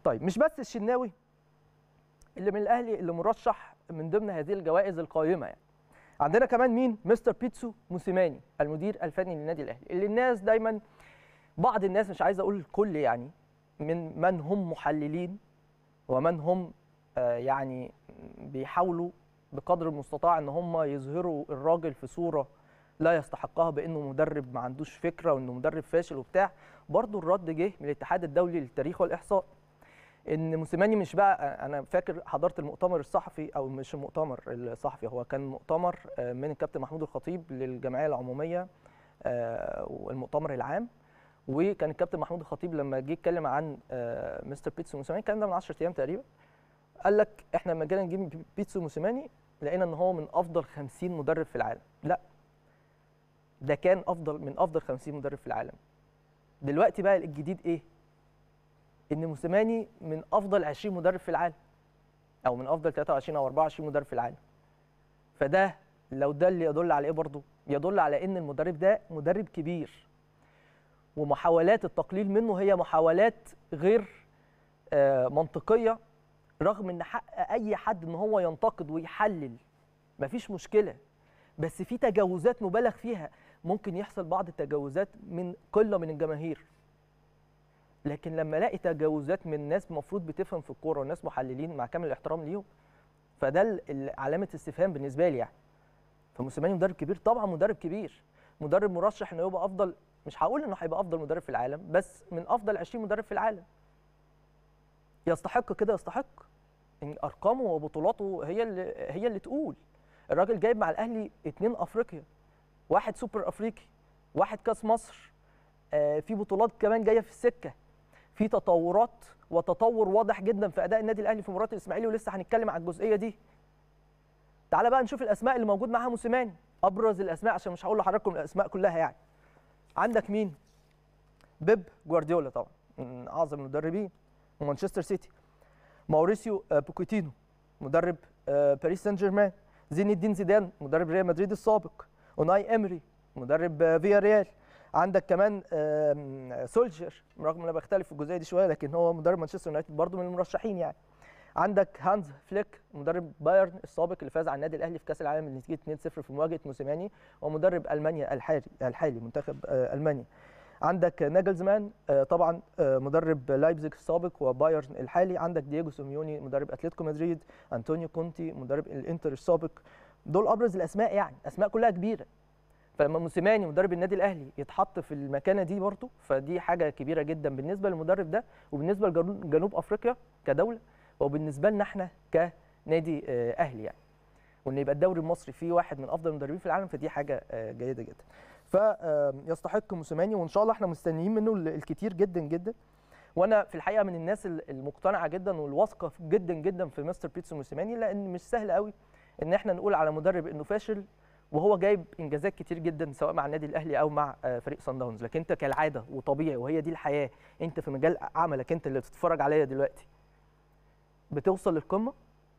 طيب مش بس الشناوي اللي من الاهلي اللي مرشح من ضمن هذه الجوائز القائمه يعني عندنا كمان مين مستر بيتسو موسيماني المدير الفني للنادي الاهلي اللي الناس دايما بعض الناس مش عايز اقول الكل يعني من من هم محللين ومن هم آه يعني بيحاولوا بقدر المستطاع ان هم يظهروا الراجل في صوره لا يستحقها بانه مدرب ما عندوش فكره وانه مدرب فاشل وبتاع برضه الرد جه من الاتحاد الدولي للتاريخ والاحصاء ان موسيماني مش بقى انا فاكر حضرت المؤتمر الصحفي او مش المؤتمر الصحفي هو كان مؤتمر من الكابتن محمود الخطيب للجمعيه العموميه والمؤتمر العام وكان الكابتن محمود الخطيب لما جه يتكلم عن مستر بيتسو موسيماني الكلام ده من 10 ايام تقريبا قال لك احنا لما جينا نجيب بيتسو موسيماني لقينا ان هو من افضل 50 مدرب في العالم لا ده كان افضل من افضل 50 مدرب في العالم دلوقتي بقى الجديد ايه ان موسيماني من افضل 20 مدرب في العالم او من افضل 23 او 24 مدرب في العالم فده لو ده اللي يدل على ايه برضه يدل على ان المدرب ده مدرب كبير ومحاولات التقليل منه هي محاولات غير منطقيه رغم ان حق اي حد ان هو ينتقد ويحلل مفيش مشكله بس في تجاوزات مبالغ فيها ممكن يحصل بعض التجاوزات من قله من الجماهير لكن لما الاقي تجاوزات من ناس المفروض بتفهم في الكوره وناس محللين مع كامل الاحترام ليهم فده علامه استفهام بالنسبه لي يعني فموسيماني مدرب كبير طبعا مدرب كبير مدرب مرشح انه يبقى افضل مش هقول انه هيبقى افضل مدرب في العالم بس من افضل 20 مدرب في العالم يستحق كده يستحق ان ارقامه وبطولاته هي اللي هي اللي تقول الراجل جايب مع الاهلي اتنين افريقيا واحد سوبر افريقي واحد كاس مصر آه في بطولات كمان جايه في السكه في تطورات وتطور واضح جدا في اداء النادي الاهلي في مباراه الاسماعيلي ولسه هنتكلم على الجزئيه دي تعال بقى نشوف الاسماء اللي موجود معاها موسيماني ابرز الاسماء عشان مش هقول لحضراتكم الاسماء كلها يعني عندك مين بيب جوارديولا طبعا من اعظم المدربين ومانشستر سيتي ماوريسيو بوكيتينو مدرب باريس سان جيرمان زين الدين زيدان مدرب ريال مدريد السابق اوناي امري مدرب فيا ريال عندك كمان سولجر رغم ان انا بختلف في الجزئيه دي شويه لكن هو مدرب مانشستر يونايتد برضه من المرشحين يعني عندك هانز فليك مدرب بايرن السابق اللي فاز على النادي الاهلي في كاس العالم بنتيجه 2-0 في مواجهه موسيماني ومدرب المانيا الحالي الحالي منتخب المانيا عندك ناجلزمان طبعا مدرب لايبزيج السابق وبايرن الحالي عندك دييجو سيميوني مدرب اتلتيكو مدريد انطونيو كونتي مدرب الانتر السابق دول ابرز الاسماء يعني اسماء كلها كبيره فلما موسيماني مدرب النادي الاهلي يتحط في المكانه دي برضه فدي حاجه كبيره جدا بالنسبه للمدرب ده وبالنسبه لجنوب افريقيا كدوله وبالنسبه لنا احنا كنادي اهلي يعني وان يبقى الدوري المصري فيه واحد من افضل المدربين في العالم فدي حاجه جيده جدا فيستحق موسيماني وان شاء الله احنا مستنيين منه الكتير جدا جدا وانا في الحقيقه من الناس المقتنعه جدا والواثقه جدا جدا في مستر بيتسو موسيماني لان مش سهل قوي ان احنا نقول على مدرب انه فاشل وهو جايب انجازات كتير جدا سواء مع النادي الاهلي او مع فريق صن داونز لكن انت كالعاده وطبيعي وهي دي الحياه انت في مجال عملك انت اللي بتتفرج عليا دلوقتي بتوصل للقمه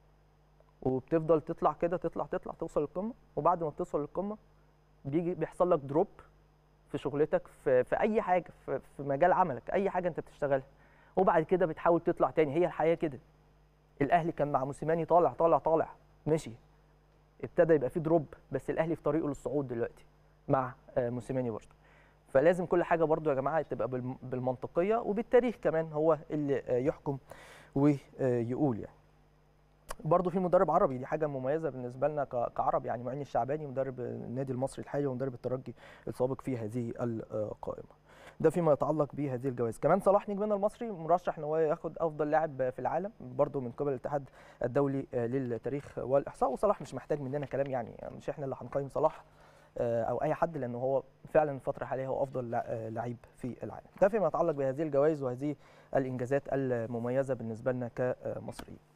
وبتفضل تطلع كده تطلع تطلع توصل للقمه وبعد ما بتوصل للقمه بيجي بيحصل لك دروب في شغلتك في, في اي حاجه في, في مجال عملك اي حاجه انت بتشتغلها وبعد كده بتحاول تطلع تاني هي الحياه كده الاهلي كان مع موسيماني طالع طالع طالع مشي ابتدى يبقى في دروب بس الاهلي في طريقه للصعود دلوقتي مع موسيماني برضه فلازم كل حاجه برضه يا جماعه تبقى بالمنطقيه وبالتاريخ كمان هو اللي يحكم ويقول يعني برضه في مدرب عربي دي حاجه مميزه بالنسبه لنا كعرب يعني معين الشعباني مدرب النادي المصري الحالي ومدرب الترجي السابق في هذه القائمه ده فيما يتعلق بهذه الجوائز كمان صلاح نجمنا المصري مرشح ان هو ياخد افضل لاعب في العالم برضه من قبل الاتحاد الدولي للتاريخ والاحصاء وصلاح مش محتاج مننا كلام يعني مش احنا اللي هنقيم صلاح او اي حد لانه هو فعلا الفتره الحاليه هو افضل لعيب في العالم ده فيما يتعلق بهذه الجوائز وهذه الانجازات المميزه بالنسبه لنا كمصريين